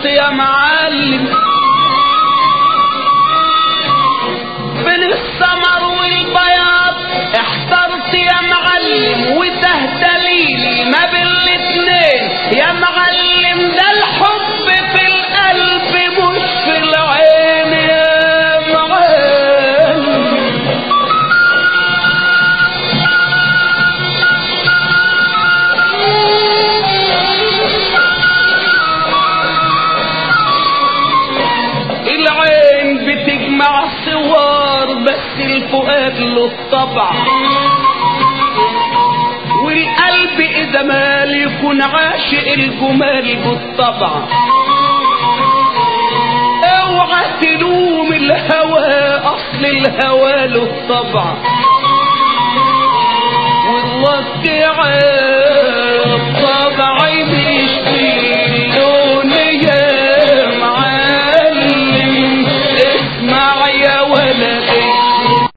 يا معلم بين السمر والبياض احترت يا معلم وتهتليلي ما بين الاتنين يا معلم ده الحب في القلب مش في العين يا معلم العين بتجمع صور بس الفؤاد له الطبع والقلب اذا مال يكون عاشق الجمال بالطبع اوعى تلوم الهوى اصل الهوى له الطبع والله عين